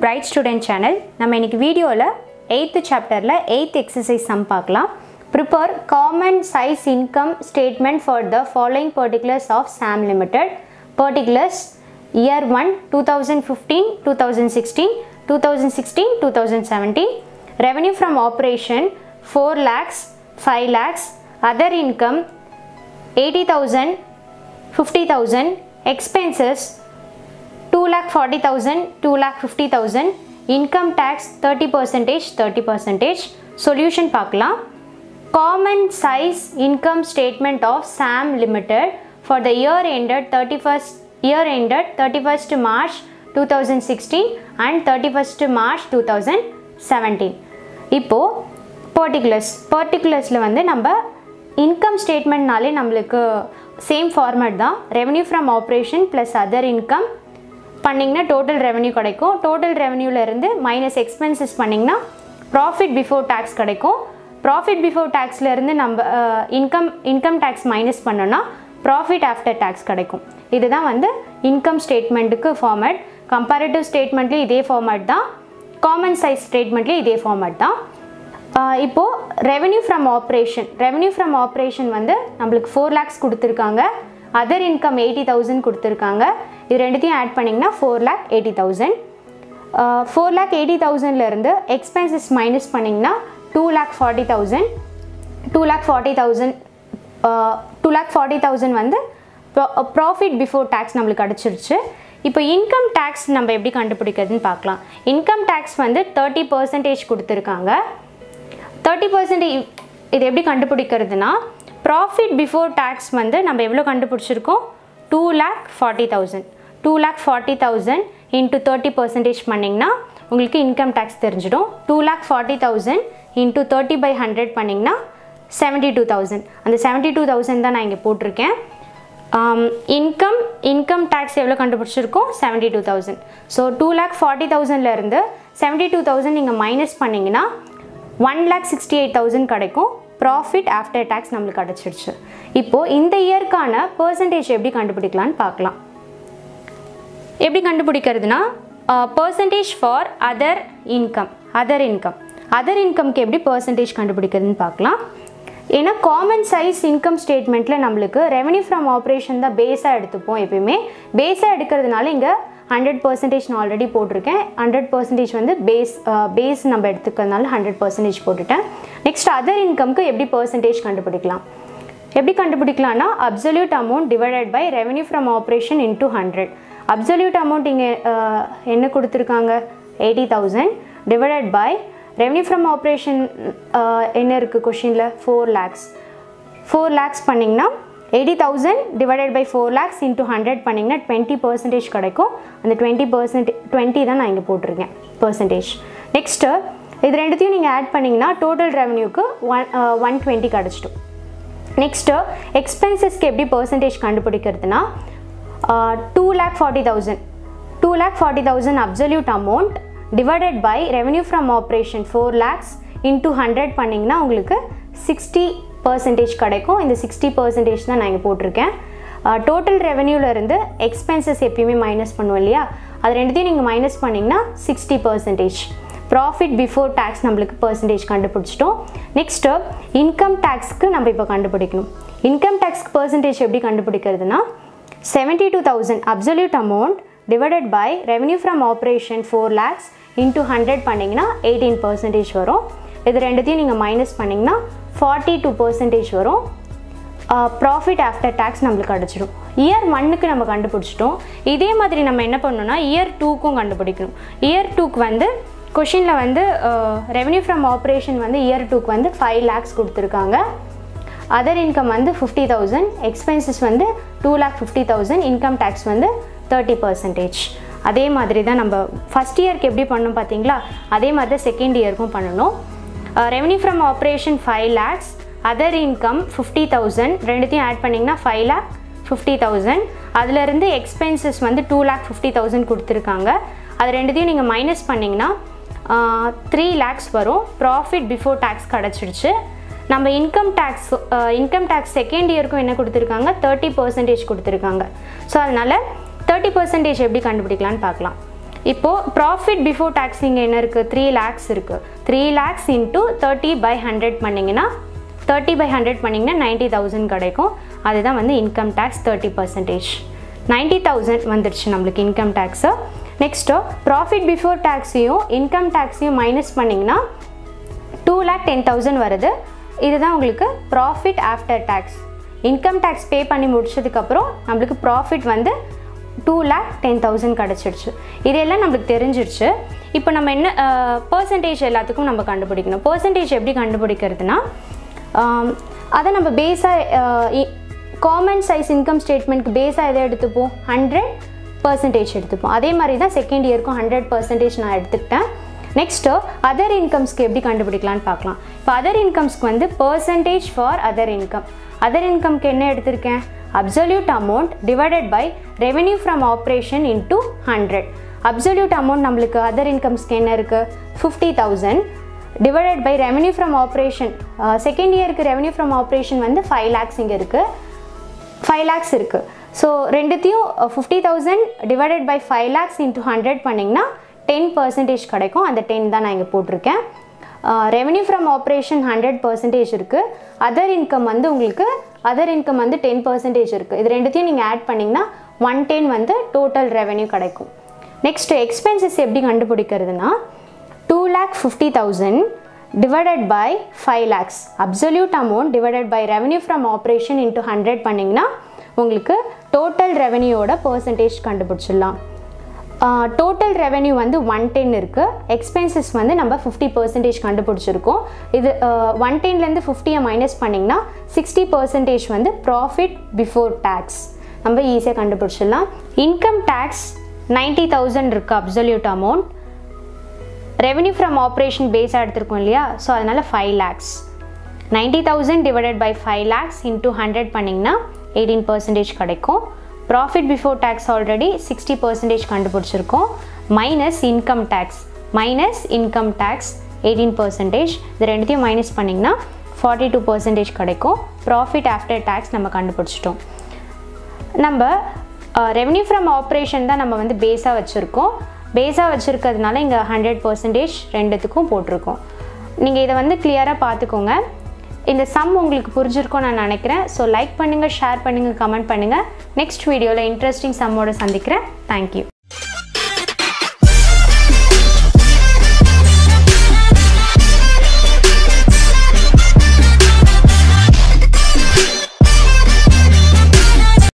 bright student channel நம்ம இன்னைக்கு வீடியோவில் எயித்து சாப்டரில் எயித் எக்ஸசைஸ் சம் பார்க்கலாம் prepare common size income statement for the following particulars of Sam limited particulars year one two thousand fifteen two thousand sixteen two thousand sixteen two thousand seventeen revenue from operation four lakhs five lakhs other income eighty thousand fifty thousand expenses two lakh forty thousand two lakh fifty thousand income tax thirty percentage thirty percentage solution பார்க்கலாம் common size income statement of Sam limited for the year ended thirty first year ended thirty first March two thousand sixteen and thirty first March two thousand seventeen இப்போது particulars பர்டிகுலர்ஸில் வந்து நம்ம income ஸ்டேட்மெண்ட்னாலே நம்மளுக்கு same format தான் revenue from operation plus other income பண்ணிங்கன்னா total revenue கிடைக்கும் total ரெவன்யூலேருந்து மைனஸ் எக்ஸ்பென்சஸ் பண்ணிங்கன்னா ப்ராஃபிட் பிஃபோர் டேக்ஸ் கிடைக்கும் ப்ராஃபிட் பிஃபோர் டேக்ஸ்லேருந்து நம்ம இன்கம் இன்கம் டேக்ஸ் மைனஸ் பண்ணோன்னா ப்ராஃபிட் ஆஃப்டர் டேக்ஸ் கிடைக்கும் இதுதான் வந்து இன்கம் ஸ்டேட்மெண்ட்டுக்கு ஃபார்மேட் கம்பேரிட்டிவ் ஸ்டேட்மெண்ட்லேயும் இதே ஃபார்மேட் தான் காமன் சைஸ் ஸ்டேட்மெண்ட்லேயும் இதே ஃபார்மேட் தான் இப்போது revenue from operation revenue from operation வந்து நம்மளுக்கு ஃபோர் லேக்ஸ் கொடுத்துருக்காங்க அதர் இன்கம் எயிட்டி தௌசண்ட் கொடுத்துருக்காங்க இது ரெண்டுத்தையும் ஆட் பண்ணிங்கன்னா four lakh eighty thousand four lakh eighty தௌசண்ட்லேருந்து எக்ஸ்பென்சஸ் மைனஸ் பண்ணிங்கன்னா two lakh forty thousand two lakh forty thousand two lakh forty thousand வந்து ப்ராஃபிட் பிஃபோர் டேக்ஸ் நம்மளுக்கு கிடச்சிருச்சு இப்போ இன்கம் டேக்ஸ் நம்ம எப்படி கண்டுபிடிக்கிறதுன்னு பார்க்கலாம் இன்கம் டேக்ஸ் வந்து தேர்ட்டி பர்சன்டேஜ் கொடுத்துருக்காங்க தேர்ட்டி பர்சன்டேஜ் இது எப்படி கண்டுபிடிக்கிறதுனா ப்ராஃபிட் பிஃபோர் டேக்ஸ் வந்து நம்ம எவ்வளோ கண்டுபிடிச்சிருக்கோம் two lakh forty thousand two lakh forty thousand into thirty percentage பண்ணிங்கன்னா உங்களுக்கு இன்கம் டேக்ஸ் தெரிஞ்சிடும் two lakh forty thousand into thirty by hundred பண்ணிங்கன்னா செவன்ட்டி டூ தௌசண்ட் அந்த செவன்ட்டி டூ தௌசண்ட் தான் நான் இங்கே போட்டிருக்கேன் இன்கம் இன்கம் டேக்ஸ் எவ்வளோ கண்டுபிடிச்சிருக்கோம் seventy two thousand so two lakh forty தௌசண்ட்லேருந்து செவன்ட்டி டூ தௌசண்ட் நீங்கள் மைனஸ் பண்ணிங்கன்னா one lakh sixty eight thousand கிடைக்கும் ப்ராஃபிட் ஆஃப்டர் டேக்ஸ் நம்மளுக்கு கிடச்சிருச்சு இப்போது இந்த இயர்க்கான பர்சன்டேஜ் எப்படி கண்டுபிடிக்கலான்னு பார்க்கலாம் எப்படி கண்டுபிடிக்கிறதுனா percentage for other income other income other இன்கம்க்கு எப்படி பர்சன்டேஜ் கண்டுபிடிக்கிறதுன்னு பார்க்கலாம் ஏன்னா காமன் சைஸ் இன்கம் ஸ்டேட்மெண்ட்டில் நம்மளுக்கு ரெவன்யூ ஃப்ரம் ஆப்ரேஷன் தான் பேஸாக எடுத்துப்போம் எப்பயுமே பேஸாக எடுக்கிறதுனால இங்கே ஹண்ட்ரட் பர்சன்டேஜ் நான் ஆல்ரெடி போட்டிருக்கேன் ஹண்ட்ரட் பர்சன்டேஜ் வந்து பேஸ் பேஸ் நம்ம எடுத்துக்கிறதுனால ஹண்ட்ரட் பர்சன்டேஜ் போட்டுட்டேன் நெக்ஸ்ட் அதர் இன்கம்க்கு எப்படி பர்சன்டேஜ் கண்டுபிடிக்கலாம் எப்படி கண்டுபிடிக்கலாம்னா absolute amount divided by revenue from operation into hundred absolute amount இங்கே என்ன கொடுத்துருக்காங்க eighty thousand divided by revenue from operation என்ன இருக்குது கொஷினில் ஃபோர் லேக்ஸ் ஃபோர் லேக்ஸ் பண்ணிங்கன்னா eighty thousand divided by four lakhs into hundred பண்ணிங்கன்னா டுவெண்ட்டி பர்சன்டேஜ் கிடைக்கும் அந்த டுவெண்ட்டி பர்சன்ட் டுவெண்ட்டி தான் நான் இங்கே போட்டிருக்கேன் பர்சன்டேஜ் நெக்ஸ்ட்டு இது ரெண்டுத்தையும் நீங்கள் ஆட் பண்ணிங்கன்னா டோட்டல் ரெவன்யூக்கு ஒன் ஒன் டுவெண்ட்டி கிடச்சிட்டும் நெக்ஸ்ட்டு எக்ஸ்பென்சஸ்க்கு எப்படி பர்சன்டேஜ் கண்டுபிடிக்கிறதுனா two lakh forty thousand two lakh forty thousand absolute amount divided by revenue from operation four lakhs into hundred பண்ணிங்கன்னா உங்களுக்கு சிக்ஸ்டி பர்சன்டேஜ் கிடைக்கும் இந்த சிக்ஸ்டி பர்சன்டேஜ் தான் நான் இங்கே போட்டிருக்கேன் டோட்டல் ரெவன்யூலேருந்து எக்ஸ்பென்சஸ் எப்பயுமே மைனஸ் பண்ணுவோம் இல்லையா அது ரெண்டுத்தையும் நீங்கள் மைனஸ் பண்ணிங்கன்னா sixty percentage profit before tax நம்மளுக்கு பர்சன்டேஜ் கண்டுபிடிச்சிட்டோம் நெக்ஸ்ட்டு இன்கம் டேக்ஸ்க்கு நம்ம இப்போ கண்டுபிடிக்கணும் இன்கம் டேக்ஸ்க்கு பர்சன்டேஜ் எப்படி கண்டுபிடிக்கிறதுனா seventy two thousand absolute amount divided by revenue from operation four lakhs into hundred பண்ணிங்கன்னா எயிட்டீன் பர்சன்டேஜ் வரும் இது ரெண்டுத்தையும் நீங்கள் மைனஸ் பண்ணிங்கன்னா ஃபார்ட்டி டூ பர்சன்டேஜ் வரும் ப்ராஃபிட் ஆஃப்டர் டேக்ஸ் நம்மளுக்கு கிடச்சிடும் இயர் ஒன்னுக்கு நம்ம கண்டுபிடிச்சிட்டோம் இதே மாதிரி நம்ம என்ன பண்ணணும்னா இயர் டூக்கும் கண்டுபிடிக்கணும் இயர் டூக்கு வந்து கொஷினில் வந்து ரெவன்யூ ஃப்ரம் ஆப்ரேஷன் வந்து இயர் டூக்கு வந்து ஃபைவ் லேக்ஸ் கொடுத்துருக்காங்க அதர் இன்கம் வந்து ஃபிஃப்டி தௌசண்ட் எக்ஸ்பென்சஸ் வந்து two lakh fifty thousand income tax வந்து தேர்ட்டி பர்சன்டேஜ் அதே மாதிரி தான் நம்ம ஃபஸ்ட் இயர்க்கு எப்படி பண்ணணும் பார்த்தீங்களா அதே மாதிரி தான் செகண்ட் இயருக்கும் பண்ணணும் revenue from operation five lakhs other income fifty thousand ரெண்டுத்தையும் ஆட் பண்ணிங்கன்னா ஃபைவ் லேக் ஃபிஃப்டி தௌசண்ட் அதுலேருந்து எக்ஸ்பென்சஸ் வந்து டூ லேக் ஃபிஃப்டி தௌசண்ட் கொடுத்துருக்காங்க அது ரெண்டுத்தையும் நீங்கள் மைனஸ் பண்ணிங்கன்னா த்ரீ லேக்ஸ் வரும் ப்ராஃபிட் பிஃபோர் டேக்ஸ் கிடச்சிடுச்சு நம்ம income tax income tax second இயருக்கும் என்ன கொடுத்துருக்காங்க தேர்ட்டி பர்சன்டேஜ் கொடுத்துருக்காங்க ஸோ அதனால் தேர்ட்டி பர்சன்டேஜ் எப்படி கண்டுபிடிக்கலான்னு பார்க்கலாம் இப்போது ப்ராஃபிட் பிஃபோர் டேக்ஸ் இங்கே என்ன இருக்குது த்ரீ லேக்ஸ் இருக்குது three lakhs into thirty by hundred பண்ணிங்கன்னா தேர்ட்டி பை ஹண்ட்ரட் பண்ணிங்கன்னா நைன்ட்டி தௌசண்ட் கிடைக்கும் அதுதான் வந்து income tax thirty percentage ninety thousand வந்துடுச்சு நம்மளுக்கு income tax next profit before டேக்ஸையும் இன்கம் டேக்ஸையும் மைனஸ் பண்ணிங்கன்னா டூ லேக் டென் தௌசண்ட் வருது இதுதான் உங்களுக்கு profit after tax income tax pay பண்ணி முடிச்சதுக்கப்புறம் நம்மளுக்கு ப்ராஃபிட் வந்து டூ லேக் டென் தௌசண்ட் கிடச்சிருச்சு இதெல்லாம் நம்மளுக்கு தெரிஞ்சிருச்சு இப்போ நம்ம என்ன பர்சன்டேஜ் எல்லாத்துக்கும் நம்ம கண்டுபிடிக்கணும் பர்சன்டேஜ் எப்படி கண்டுபிடிக்கிறதுனா ஆம், அதை நம்ம பேஸாக காமன் சைஸ் இன்கம் ஸ்டேட்மெண்ட்க்கு பேஸாக எதை எடுத்துப்போம் ஹண்ட்ரட் பர்சன்டேஜ் எடுத்துப்போம் அதே மாதிரி தான் செகண்ட் இயருக்கும் ஹண்ட்ரட் பர்சன்டேஜ் நான் எடுத்துக்கிட்டேன் நெக்ஸ்ட்டு அதர் இன்கம்ஸ்க்கு எப்படி கண்டுபிடிக்கலாம்னு பார்க்கலாம் இப்போ அதர் இன்கம்ஸ்க்கு வந்து percentage for other income other இன்கம்க்கு என்ன எடுத்திருக்கேன் absolute amount divided by revenue from operation into hundred absolute amount நம்மளுக்கு அதர் இன்கம்ஸ்க்கு என்ன இருக்குது fifty thousand divided by revenue from operation second இயருக்கு ரெவென்யூ ஃப்ரம் ஆப்ரேஷன் வந்து ஃபைவ் லேக்ஸ் இங்கே இருக்குது ஃபைவ் லேக்ஸ் இருக்குது ஸோ ரெண்டுத்தையும் fifty thousand divided by five lakhs into hundred பண்ணிங்கன்னா டென் பர்சன்டேஜ் கிடைக்கும் அந்த டென் தான் நான் இங்கே போட்டிருக்கேன் revenue from operation hundred percentage இருக்குது அதர் இன்கம் வந்து உங்களுக்கு அதர் இன்கம் வந்து டென் பர்சன்டேஜ் இருக்குது இது ரெண்டுத்தையும் நீங்கள் ஆட் பண்ணிங்கன்னா ஒன் டென் வந்து டோட்டல் ரெவென்யூ கிடைக்கும் நெக்ஸ்ட் எக்ஸ்பென்சஸ் எப்படி கண்டுபிடிக்கிறதுனா two lakh fifty thousand divided by five lakhs absolute amount divided by revenue from operation into hundred பண்ணிங்கன்னா உங்களுக்கு டோட்டல் ரெவென்யூவோட பர்சன்டேஜ் கண்டுபிடிச்சிடலாம் டோட்டல் ரெவென்யூ வந்து ஒன் டென் இருக்குது எக்ஸ்பென்சஸ் வந்து நம்ம ஃபிஃப்டி பர்சன்டேஜ் கண்டுபிடிச்சிருக்கோம் இது ஒன் டென்லேருந்து ஃபிஃப்டியை மைனஸ் பண்ணிங்கன்னா சிக்ஸ்டி பர்சன்டேஜ் வந்து ப்ராஃபிட் பிஃபோர் டேக்ஸ் நம்ம ஈஸியாக கண்டுபிடிச்சிடலாம் இன்கம் டேக்ஸ் நைன்ட்டி தௌசண்ட் இருக்குது absolute amount revenue from operation பேஸாக எடுத்திருக்கோம் இல்லையா ஸோ அதனால் five lakhs ninety thousand divided by five lakhs into hundred பண்ணிங்கன்னா எயிட்டீன் பர்சன்டேஜ் கிடைக்கும் profit before tax already sixty percentage கண்டுபிடிச்சிருக்கோம் minus income tax minus income tax eighteen percentage இது ரெண்டுத்தையும் மைனஸ் பண்ணிங்கன்னா ஃபார்ட்டி டூ பர்சன்டேஜ் கிடைக்கும் ப்ராஃபிட் ஆஃப்டர் டேக்ஸ் நம்ம கண்டுபிடிச்சிட்டோம் நம்ம ரெவென்யூ ஃப்ரம் ஆப்ரேஷன் தான் நம்ம வந்து பேஸாக வச்சுருக்கோம் பேஸாக வச்சுருக்கிறதுனால இங்கே ஹண்ட்ரட் பர்சன்டேஜ் ரெண்டுத்துக்கும் போட்டிருக்கோம் நீங்கள் இதை வந்து கிளியராக பார்த்துக்கோங்க இந்த சம் உங்களுக்கு புரிஞ்சிருக்கும் நான் நினைக்கிறேன் ஸோ லைக் பண்ணுங்கள் ஷேர் பண்ணுங்கள் கமெண்ட் பண்ணுங்கள் நெக்ஸ்ட் வீடியோவில் இன்ட்ரெஸ்டிங் சம்மோட சந்திக்கிறேன் தேங்க்யூ